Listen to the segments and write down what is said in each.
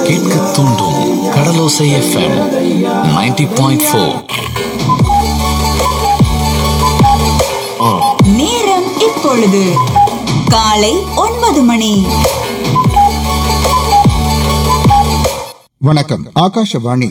கேட்க தூண்டும் கடலோசை FM 90.4 point four நேரம் இப்பொழுது காலை ஒன்பது மணி வணக்கம் ஆகாஷவாணி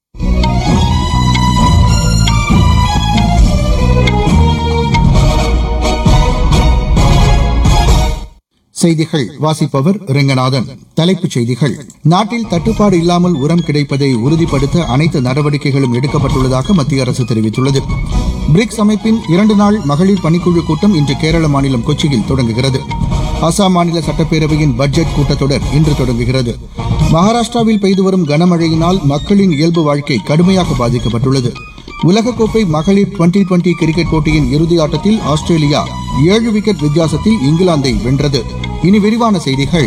செய்திகள் வாசிப்பவர் ரெங்கநாதன் தலைப்புச் செய்திகள் நாட்டில் தட்டுப்பாடு இல்லாமல் உரம் கிடைப்பதை உறுதிப்படுத்த அனைத்து நடவடிக்கைகளும் எடுக்கப்பட்டுள்ளதாக மத்திய அரசு தெரிவித்துள்ளது பிரிக்ஸ் அமைப்பின் இரண்டு நாள் மகளிர் பணிக்குழு கூட்டம் இன்று கேரள மாநிலம் கொச்சியில் தொடங்குகிறது அசாம் மாநில சட்டப்பேரவையின் பட்ஜெட் கூட்டத்தொடர் இன்று தொடங்குகிறது மகாராஷ்டிராவில் பெய்து வரும் கனமழையினால் மக்களின் இயல்பு வாழ்க்கை கடுமையாக பாதிக்கப்பட்டுள்ளது உலகக்கோப்பை மகளிர் டுவெண்டி டுவெண்டி கிரிக்கெட் போட்டியின் இறுதி ஆட்டத்தில் ஆஸ்திரேலியா ஏழு விக்கெட் வித்தியாசத்தில் இங்கிலாந்தை வென்றது இனி விரிவான செய்திகள்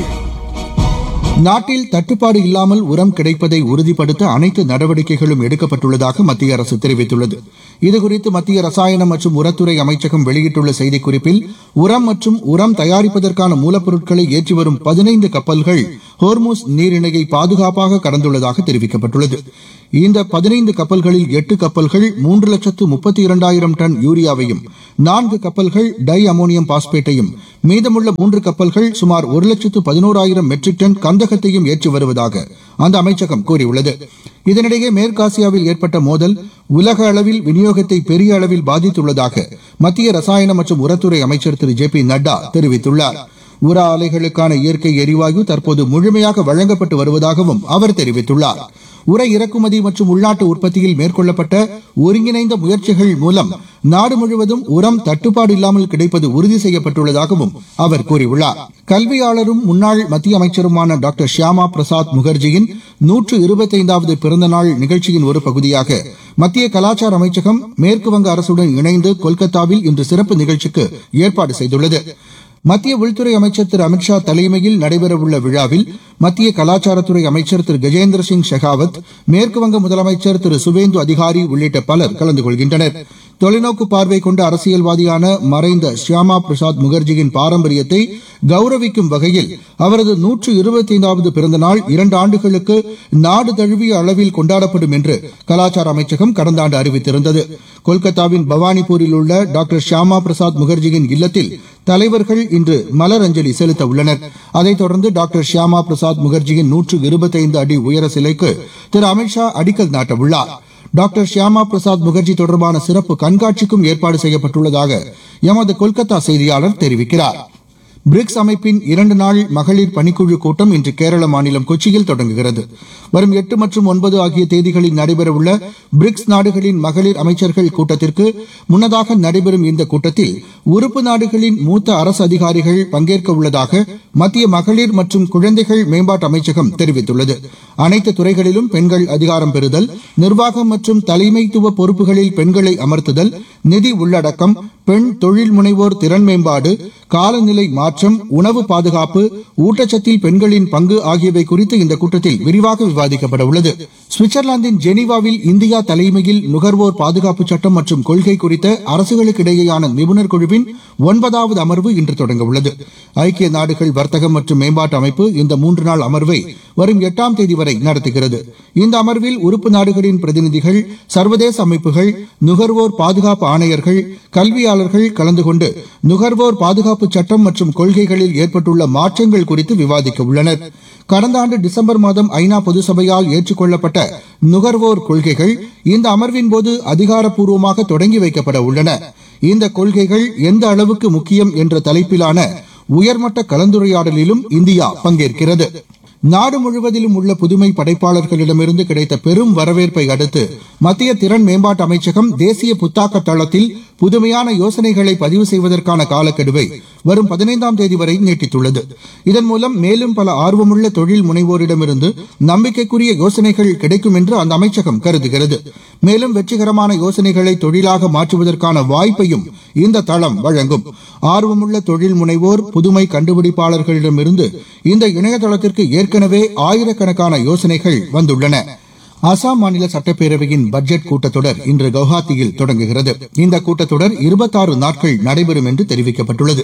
நாட்டில் தட்டுப்பாடு இல்லாமல் உரம் கிடைப்பதை உறுதிப்படுத்த அனைத்து நடவடிக்கைகளும் எடுக்கப்பட்டுள்ளதாக மத்திய அரசு தெரிவித்துள்ளது இதுகுறித்து மத்திய ரசாயனம் மற்றும் உரத்துறை அமைச்சகம் வெளியிட்டுள்ள செய்திக்குறிப்பில் உரம் மற்றும் உரம் தயாரிப்பதற்கான மூலப்பொருட்களை ஏற்றி வரும் பதினைந்து கப்பல்கள் ஹோர்முஸ் நீரிணையை பாதுகாப்பாக கடந்துள்ளதாக தெரிவிக்கப்பட்டுள்ளது இந்த பதினைந்து கப்பல்களில் எட்டு கப்பல்கள் மூன்று லட்சத்து முப்பத்தி இரண்டாயிரம் டன் யூரியாவையும் நான்கு கப்பல்கள் டை அமோனியம் பாஸ்பேட்டையும் மீதமுள்ள மூன்று கப்பல்கள் சுமார் ஒரு லட்சத்து பதினோராயிரம் மெட்ரிக் டன் கந்தகத்தையும் ஏற்றி வருவதாக அந்த அமைச்சகம் கூறியுள்ளது இதனிடையே மேற்காசியாவில் ஏற்பட்ட மோதல் உலக அளவில் விநியோகத்தை பெரிய அளவில் பாதித்துள்ளதாக மத்திய ரசாயன மற்றும் உரத்துறை அமைச்சர் திரு ஜே பி நட்டா தெரிவித்துள்ளார் உர ஆலைகளுக்கான இயற்கை எரிவாயு தற்போது முழுமையாக வழங்கப்பட்டு வருவதாகவும் அவர் தெரிவித்துள்ளார் உர இறக்குமதி மற்றும் உள்நாட்டு உற்பத்தியில் மேற்கொள்ளப்பட்ட ஒருங்கிணைந்த முயற்சிகள் மூலம் நாடு முழுவதும் உரம் தட்டுப்பாடு இல்லாமல் கிடைப்பது உறுதி செய்யப்பட்டுள்ளதாகவும் அவர் கூறியுள்ளார் கல்வியாளரும் முன்னாள் மத்திய அமைச்சருமான டாக்டர் ஷியாமா பிரசாத் முகர்ஜியின் நூற்று இருபத்தைந்தாவது பிறந்த நாள் நிகழ்ச்சியின் ஒரு பகுதியாக மத்திய கலாச்சார அமைச்சகம் மேற்குவங்க அரசுடன் இணைந்து கொல்கத்தாவில் இன்று சிறப்பு நிகழ்ச்சிக்கு ஏற்பாடு செய்துள்ளது மத்திய உள்துறை அமைச்சர் திரு அமித்ஷா தலைமையில் நடைபெறவுள்ள விழாவில் மத்திய கலாச்சாரத்துறை அமைச்சர் திரு கஜேந்திர சிங் ஷெகாவத் மேற்குவங்க முதலமைச்சர் திரு சுவேந்து அதிகாரி உள்ளிட்ட பலர் கலந்து கொள்கின்றனர் தொலைநோக்கு பார்வை கொண்ட அரசியல்வாதியான மறைந்த ஷியாமா பிரசாத் முகர்ஜியின் பாரம்பரியத்தை கௌரவிக்கும் வகையில் அவரது நூற்று இருபத்தைந்தாவது பிறந்த நாள் இரண்டு ஆண்டுகளுக்கு நாடு தழுவிய அளவில் கொண்டாடப்படும் என்று கலாச்சார அமைச்சகம் கடந்த ஆண்டு அறிவித்திருந்தது கொல்கத்தாவின் பவானிபூரில் உள்ள டாக்டர் ஷியாமா பிரசாத் முகர்ஜியின் இல்லத்தில் தலைவர்கள் இன்று மலர் அஞ்சலி செலுத்த உள்ளனர் அதைத் தொடர்ந்து டாக்டர் ஷியாமா பிரசாத் முகர்ஜியின் நூற்று இருபத்தைந்து அடி உயர சிலைக்கு திரு அமித்ஷா அடிக்கல் நாட்டவுள்ளார் டாக்டர் ஷியாமா பிரசாத் முகர்ஜி தொடர்பான சிறப்பு கண்காட்சிக்கும் ஏற்பாடு செய்யப்பட்டுள்ளதாக எமது கொல்கத்தா செய்தியாளர் தெரிவிக்கிறார் பிரிக்ஸ் அமைப்பின் இரண்டு நாள் மகளிர் பணிக்குழு கூட்டம் இன்று கேரள மாநிலம் கொச்சியில் தொடங்குகிறது வரும் எட்டு மற்றும் ஒன்பது ஆகிய தேதிகளில் நடைபெறவுள்ள பிரிக்ஸ் நாடுகளின் மகளிர் அமைச்சர்கள் கூட்டத்திற்கு முன்னதாக நடைபெறும் இந்த கூட்டத்தில் உறுப்பு நாடுகளின் மூத்த அரசு அதிகாரிகள் பங்கேற்க உள்ளதாக மத்திய மகளிர் மற்றும் குழந்தைகள் மேம்பாட்டு அமைச்சகம் தெரிவித்துள்ளது அனைத்து துறைகளிலும் பெண்கள் அதிகாரம் பெறுதல் நிர்வாகம் மற்றும் தலைமைத்துவ பொறுப்புகளில் பெண்களை அமர்த்துதல் நிதி உள்ளடக்கம் பெண் தொழில் முனைவோர் திறன் மேம்பாடு காலநிலை மாற்றம் உணவு பாதுகாப்பு ஊட்டச்சத்தில் பெண்களின் பங்கு ஆகியவை குறித்து இந்த கூட்டத்தில் விரிவாக விவாதிக்கப்பட உள்ளது சுவிட்சர்லாந்தின் ஜெனீவாவில் இந்தியா தலைமையில் நுகர்வோர் பாதுகாப்பு சட்டம் மற்றும் கொள்கை குறித்த அரசுகளுக்கிடையேயான நிபுணர் குழுவின் ஒன்பதாவது அமர்வு இன்று தொடங்க உள்ளது ஐக்கிய நாடுகள் வர்த்தகம் மற்றும் மேம்பாட்டு அமைப்பு இந்த மூன்று நாள் அமர்வை வரும் எட்டாம் தேதி வரை நடத்துகிறது இந்த அமர்வில் உறுப்பு நாடுகளின் பிரதிநிதிகள் சர்வதேச அமைப்புகள் நுகர்வோர் பாதுகாப்பு ஆணையர்கள் கல்வியாளர்கள் கலந்து கொண்டு நுகர்வோர் பாதுகாப்பு சட்டம் மற்றும் கொள்கைகளில் ஏற்பட்டுள்ள மாற்றங்கள் குறித்து விவாதிக்க உள்ளனர் கடந்த ஆண்டு டிசம்பர் மாதம் ஐநா பொதுசபையால் ஏற்றுக்கொள்ளப்பட்ட நுகர்வோர் கொள்கைகள் இந்த அமர்வின் போது அதிகாரப்பூர்வமாக தொடங்கி வைக்கப்பட உள்ளன இந்த கொள்கைகள் எந்த அளவுக்கு முக்கியம் என்ற தலைப்பிலான உயர்மட்ட கலந்துரையாடலிலும் இந்தியா பங்கேற்கிறது நாடு முழுவதிலும் உள்ள புதுமை படைப்பாளர்களிடமிருந்து கிடைத்த பெரும் வரவேற்பை அடுத்து மத்திய திறன் மேம்பாட்டு அமைச்சகம் தேசிய புத்தாக்க தளத்தில் புதுமையான யோசனைகளை பதிவு செய்வதற்கான காலக்கெடுவை வரும் பதினைந்தாம் தேதி வரை நீட்டித்துள்ளது இதன் மூலம் மேலும் பல ஆர்வமுள்ள தொழில் முனைவோரிடமிருந்து நம்பிக்கைக்குரிய யோசனைகள் கிடைக்கும் என்று அந்த அமைச்சகம் கருதுகிறது மேலும் வெற்றிகரமான யோசனைகளை தொழிலாக மாற்றுவதற்கான வாய்ப்பையும் இந்த தளம் வழங்கும் ஆர்வமுள்ள தொழில் முனைவோர் புதுமை கண்டுபிடிப்பாளர்களிடமிருந்து இந்த இணையதளத்திற்கு ஏற்கனவே ஆயிரக்கணக்கான யோசனைகள் வந்துள்ளன அசாம் மாநில சட்டப்பேரவையின் பட்ஜெட் கூட்டத்தொடர் இன்று கவுஹாத்தியில் தொடங்குகிறது இந்த கூட்டத்தொடர் இருபத்தாறு நாட்கள் நடைபெறும் என்று தெரிவிக்கப்பட்டுள்ளது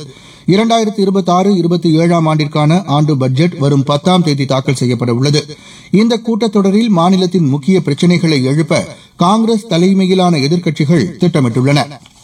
இரண்டாயிரத்தி இருபத்தி ஆறு இருபத்தி ஏழாம் ஆண்டிற்கான ஆண்டு பட்ஜெட் வரும் பத்தாம் தேதி தாக்கல் செய்யப்பட உள்ளது இந்த கூட்டத்தொடரில் மாநிலத்தின் முக்கிய பிரச்சினைகளை எழுப்ப காங்கிரஸ் தலைமையிலான எதிர்க்கட்சிகள் திட்டமிட்டுள்ளன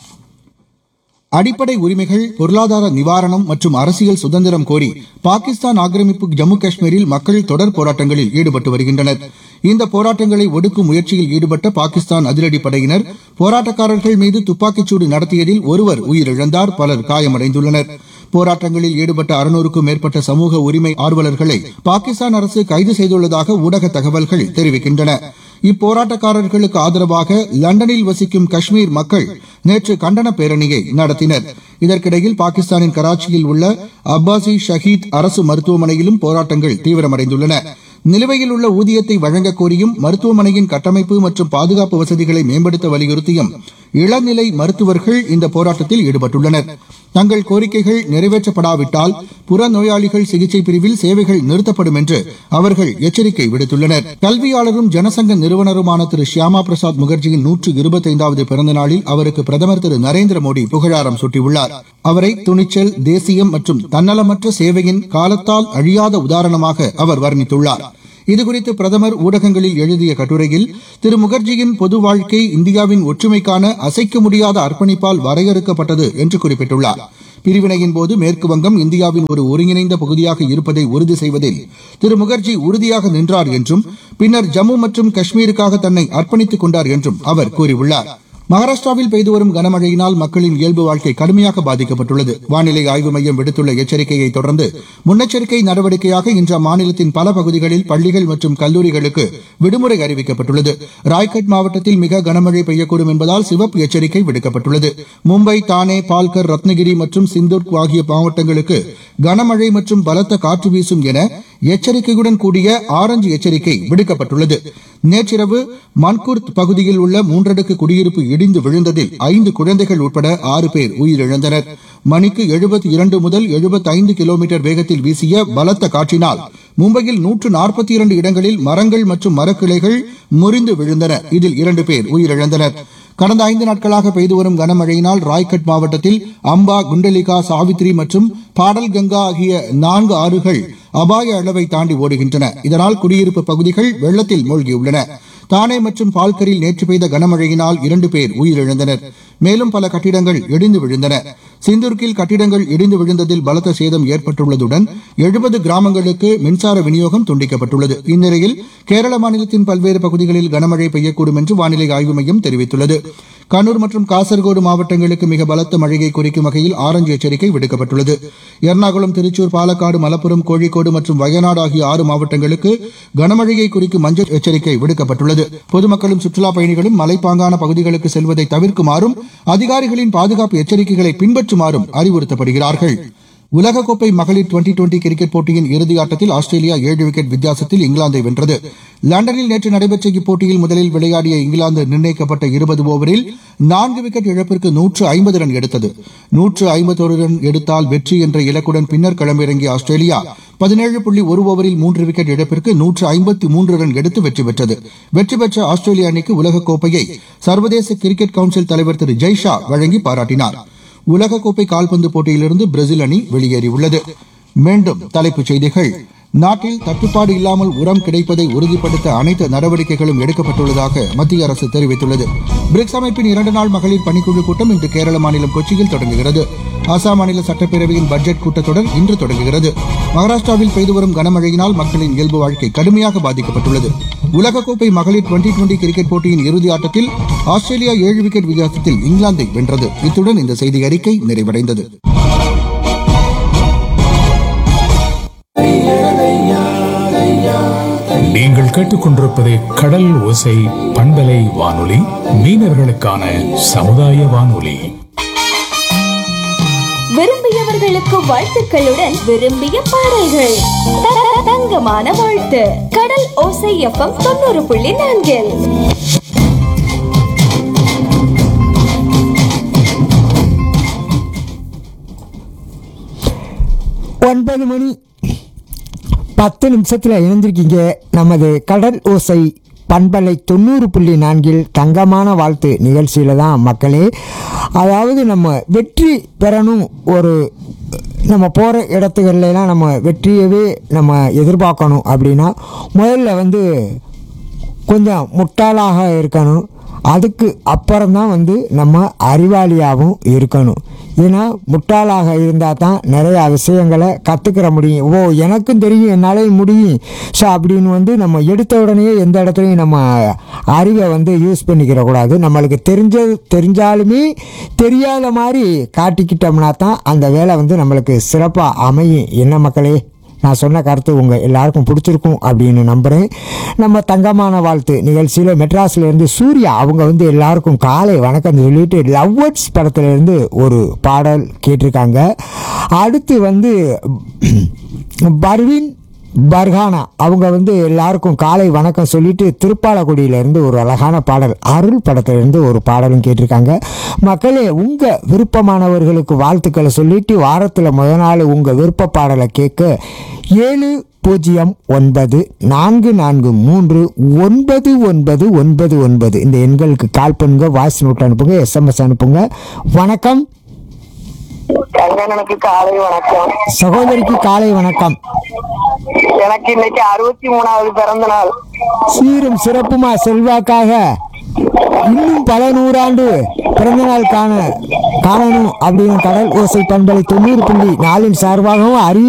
அடிப்படை உரிமைகள் பொருளாதார நிவாரணம் மற்றும் அரசியல் சுதந்திரம் கோரி பாகிஸ்தான் ஆக்கிரமிப்பு ஜம்மு காஷ்மீரில் மக்கள் தொடர் போராட்டங்களில் ஈடுபட்டு வருகின்றனர் இந்த போராட்டங்களை ஒடுக்கும் முயற்சியில் ஈடுபட்ட பாகிஸ்தான் அதிரடி படையினர் போராட்டக்காரர்கள் மீது துப்பாக்கிச்சூடு நடத்தியதில் ஒருவர் உயிரிழந்தார் பலர் காயமடைந்துள்ளனர் போராட்டங்களில் ஈடுபட்ட அறுநூறுக்கும் மேற்பட்ட சமூக உரிமை ஆர்வலர்களை பாகிஸ்தான் அரசு கைது செய்துள்ளதாக ஊடக தகவல்கள் தெரிவிக்கின்றன இப்போராட்டக்காரர்களுக்கு ஆதரவாக லண்டனில் வசிக்கும் காஷ்மீர் மக்கள் நேற்று கண்டன பேரணியை நடத்தினர் இதற்கிடையில் பாகிஸ்தானின் கராச்சியில் உள்ள அப்பாசி ஷஹீத் அரசு மருத்துவமனையிலும் போராட்டங்கள் தீவிரமடைந்துள்ளன நிலுவையில் உள்ள ஊதியத்தை வழங்கக் கோரியும் மருத்துவமனையின் கட்டமைப்பு மற்றும் பாதுகாப்பு வசதிகளை மேம்படுத்த வலியுறுத்தியும் இளநிலை மருத்துவர்கள் இந்த போராட்டத்தில் ஈடுபட்டுள்ளனர் தங்கள் கோரிக்கைகள் நிறைவேற்றப்படாவிட்டால் புற நோயாளிகள் சிகிச்சை பிரிவில் சேவைகள் நிறுத்தப்படும் என்று அவர்கள் எச்சரிக்கை விடுத்துள்ளனர் கல்வியாளரும் ஜனசங்க நிறுவனருமான திரு ஷியாமா பிரசாத் முகர்ஜியின் நூற்று இருபத்தைந்தாவது பிறந்த நாளில் அவருக்கு பிரதமர் திரு நரேந்திர மோடி புகழாரம் சூட்டியுள்ளார் அவரை துணிச்சல் தேசியம் மற்றும் தன்னலமற்ற சேவையின் காலத்தால் அழியாத உதாரணமாக அவர் வர்ணித்துள்ளார் இதுகுறித்து பிரதமர் ஊடகங்களில் எழுதிய கட்டுரையில் திரு முகர்ஜியின் பொது வாழ்க்கை இந்தியாவின் ஒற்றுமைக்கான அசைக்க முடியாத அர்ப்பணிப்பால் வரையறுக்கப்பட்டது என்று குறிப்பிட்டுள்ளார் பிரிவினையின் போது மேற்கு வங்கம் இந்தியாவின் ஒரு ஒருங்கிணைந்த பகுதியாக இருப்பதை உறுதி செய்வதில் திரு முகர்ஜி உறுதியாக நின்றார் என்றும் பின்னர் ஜம்மு மற்றும் காஷ்மீருக்காக தன்னை அர்ப்பணித்துக் கொண்டார் என்றும் அவர் கூறியுள்ளார் மகாராஷ்டிராவில் பெய்து வரும் கனமழையினால் மக்களின் இயல்பு வாழ்க்கை கடுமையாக பாதிக்கப்பட்டுள்ளது வானிலை ஆய்வு மையம் விடுத்துள்ள எச்சரிக்கையை தொடர்ந்து முன்னெச்சரிக்கை நடவடிக்கையாக இன்று அம்மாநிலத்தின் பல பகுதிகளில் பள்ளிகள் மற்றும் கல்லூரிகளுக்கு விடுமுறை அறிவிக்கப்பட்டுள்ளது ராய்கட் மாவட்டத்தில் மிக கனமழை பெய்யக்கூடும் என்பதால் சிவப்பு எச்சரிக்கை விடுக்கப்பட்டுள்ளது மும்பை தானே பால்கர் ரத்னகிரி மற்றும் சிந்தூர் ஆகிய மாவட்டங்களுக்கு கனமழை மற்றும் பலத்த காற்று வீசும் என எச்சரிக்கையுடன் கூடிய ஆரஞ்சு எச்சரிக்கை விடுக்கப்பட்டுள்ளது நேற்றிரவு மன்குர்த் பகுதியில் உள்ள மூன்றடுக்கு குடியிருப்பு இடிந்து விழுந்ததில் ஐந்து குழந்தைகள் உட்பட ஆறு பேர் உயிரிழந்தனர் மணிக்கு எழுபத்தி இரண்டு முதல் எழுபத்தைந்து கிலோமீட்டர் வேகத்தில் வீசிய பலத்த காற்றினால் மும்பையில் நூற்று நாற்பத்தி இரண்டு இடங்களில் மரங்கள் மற்றும் மரக்கிளைகள் முறிந்து விழுந்தன இதில் இரண்டு பேர் உயிரிழந்தனர் கடந்த ஐந்து நாட்களாக பெய்து வரும் கனமழையினால் ராய்கட் மாவட்டத்தில் அம்பா குண்டலிகா சாவித்ரி மற்றும் பாடல் கங்கா ஆகிய நான்கு ஆறுகள் அபாய அளவை தாண்டி ஓடுகின்றன இதனால் குடியிருப்பு பகுதிகள் வெள்ளத்தில் மூழ்கியுள்ளன தானே மற்றும் பால்கரில் நேற்று பெய்த கனமழையினால் இரண்டு பேர் உயிரிழந்தனர் மேலும் பல கட்டிடங்கள் இடிந்து விழுந்தன சிந்துர்கில் கட்டிடங்கள் இடிந்து விழுந்ததில் பலத்த சேதம் ஏற்பட்டுள்ளதுடன் எழுபது கிராமங்களுக்கு மின்சார விநியோகம் துண்டிக்கப்பட்டுள்ளது இந்நிலையில் கேரள மாநிலத்தின் பல்வேறு பகுதிகளில் கனமழை பெய்யக்கூடும் என்று வானிலை ஆய்வு மையம் தெரிவித்துள்ளது கண்ணூர் மற்றும் காசர்கோடு மாவட்டங்களுக்கு மிக பலத்த மழையை குறிக்கும் வகையில் ஆரஞ்சு எச்சரிக்கை விடுக்கப்பட்டுள்ளது எர்ணாகுளம் திருச்சூர் பாலக்காடு மலப்புரம் கோழிக்கோடு மற்றும் வயநாடு ஆகிய ஆறு மாவட்டங்களுக்கு கனமழையை குறிக்கும் மஞ்சள் எச்சரிக்கை விடுக்கப்பட்டுள்ளது பொதுமக்களும் சுற்றுலா பயணிகளும் மலைப்பாங்கான பகுதிகளுக்கு செல்வதை தவிர்க்குமாறும் அதிகாரிகளின் பாதுகாப்பு எச்சரிக்கைகளை பின்பற்றுமாறும் அறிவுறுத்தப்படுகிறார்கள் உலகக்கோப்பை மகளிர் டுவெண்டி டுவெண்டி கிரிக்கெட் போட்டியின் இறுதி ஆட்டத்தில் ஆஸ்திரேலியா ஏழு விக்கெட் வித்தியாசத்தில் இங்கிலாந்தை வென்றது லண்டனில் நேற்று நடைபெற்ற இப்போட்டியில் முதலில் விளையாடிய இங்கிலாந்து நிர்ணயிக்கப்பட்ட இருபது ஓவரில் நான்கு விக்கெட் இழப்பிற்கு நூற்று ஐம்பது ரன் எடுத்தது நூற்று ஐம்பத்தொரு ரன் எடுத்தால் வெற்றி என்ற இலக்குடன் பின்னர் களமிறங்கிய ஆஸ்திரேலியா பதினேழு புள்ளி ஒரு ஓவரில் மூன்று விக்கெட் இழப்பிற்கு நூற்று ஐம்பத்தி மூன்று ரன் எடுத்து வெற்றி பெற்றது வெற்றி பெற்ற ஆஸ்திரேலிய அணிக்கு உலகக்கோப்பையை சர்வதேச கிரிக்கெட் கவுன்சில் தலைவர் திரு ஜெய்ஷா வழங்கி பாராட்டினார் உலகக்கோப்பை கால்பந்து போட்டியிலிருந்து பிரேசில் அணி வெளியேறியுள்ளது மீண்டும் தலைப்புச் செய்திகள் நாட்டில் தட்டுப்பாடு இல்லாமல் உரம் கிடைப்பதை உறுதிப்படுத்த அனைத்து நடவடிக்கைகளும் எடுக்கப்பட்டுள்ளதாக மத்திய அரசு தெரிவித்துள்ளது பிரிக்ஸ் அமைப்பின் இரண்டு நாள் மகளிர் பணிக்குழு கூட்டம் இன்று கேரள மாநிலம் கொச்சியில் தொடங்குகிறது அசாம் மாநில சட்டப்பேரவையின் பட்ஜெட் கூட்டத்தொடர் இன்று தொடங்குகிறது மகாராஷ்டிராவில் பெய்து வரும் கனமழையினால் மக்களின் இயல்பு வாழ்க்கை கடுமையாக பாதிக்கப்பட்டுள்ளது உலகக்கோப்பை மகளிர் டுவெண்டி டுவெண்டி கிரிக்கெட் போட்டியின் இறுதி ஆட்டத்தில் ஆஸ்திரேலியா ஏழு விக்கெட் வித்தியாசத்தில் இங்கிலாந்தை வென்றது இத்துடன் இந்த செய்தி அறிக்கை நிறைவடைந்தது நீங்கள் கேட்டுக்கொண்டிருப்பது கடல் ஓசை பண்பலை வானொலி மீனவர்களுக்கான சமுதாய வானொலி விரும்பியவர்களுக்கு வாழ்த்துக்களுடன் விரும்பிய பாடல்கள் த- த- தங்கமான வாழ்த்து கடல் ஓசை எஃப்எம் தொண்ணூறு புள்ளி நான்கில் ஒன்பது மணி பத்து நிமிஷத்தில் இணைந்திருக்கீங்க நமது கடல் ஓசை பண்பலை தொண்ணூறு புள்ளி நான்கில் தங்கமான வாழ்த்து நிகழ்ச்சியில் தான் மக்களே அதாவது நம்ம வெற்றி பெறணும் ஒரு நம்ம போகிற இடத்துகள்லாம் நம்ம வெற்றியவே நம்ம எதிர்பார்க்கணும் அப்படின்னா முதல்ல வந்து கொஞ்சம் முட்டாளாக இருக்கணும் அதுக்கு அப்புறம்தான் வந்து நம்ம அறிவாளியாகவும் இருக்கணும் ஏன்னா முட்டாளாக இருந்தால் தான் நிறையா விஷயங்களை கற்றுக்கிற முடியும் ஓ எனக்கும் தெரியும் என்னாலே முடியும் ஸோ அப்படின்னு வந்து நம்ம எடுத்த உடனே எந்த இடத்துலையும் நம்ம அறிவை வந்து யூஸ் பண்ணிக்கிற கூடாது நம்மளுக்கு தெரிஞ்ச தெரிஞ்சாலுமே தெரியாத மாதிரி காட்டிக்கிட்டோம்னா தான் அந்த வேலை வந்து நம்மளுக்கு சிறப்பாக அமையும் என்ன மக்களே நான் சொன்ன கருத்து உங்கள் எல்லாருக்கும் பிடிச்சிருக்கும் அப்படின்னு நம்புகிறேன் நம்ம தங்கமான வாழ்த்து நிகழ்ச்சியில் மெட்ராஸ்லேருந்து சூர்யா அவங்க வந்து எல்லாருக்கும் காலை வணக்கம் சொல்லிட்டு லவ்வர்ஸ் படத்துலேருந்து ஒரு பாடல் கேட்டிருக்காங்க அடுத்து வந்து பர்வின் பர்ஹானா அவங்க வந்து எல்லாருக்கும் காலை வணக்கம் சொல்லிட்டு திருப்பாலக்குடியிலேருந்து ஒரு அழகான பாடல் அருள் படத்திலிருந்து ஒரு பாடலும் கேட்டிருக்காங்க மக்களே உங்கள் விருப்பமானவர்களுக்கு வாழ்த்துக்களை சொல்லிட்டு வாரத்தில் முத நாள் உங்கள் விருப்ப பாடலை கேட்க ஏழு பூஜ்ஜியம் ஒன்பது நான்கு நான்கு மூன்று ஒன்பது ஒன்பது ஒன்பது ஒன்பது இந்த எண்களுக்கு கால் பண்ணுங்க வாய்ஸ் நோட் அனுப்புங்க எஸ்எம்எஸ் அனுப்புங்க வணக்கம் கங்கனனுக்கு காலை வணக்கம் சகோதரிக்கு காலை வணக்கம் எனக்கு இன்னைக்கு அறுபத்தி மூணாவது பிறந்த நாள் சீரும் சிறப்புமா செல்வாக்காக இன்னும் பல நூறாண்டு பிறந்த நாள் காண காணணும் அப்படின்னு கடல் ஓசை பண்பலை தொண்ணூறு புள்ளி நாலின் சார்பாகவும் அறிவு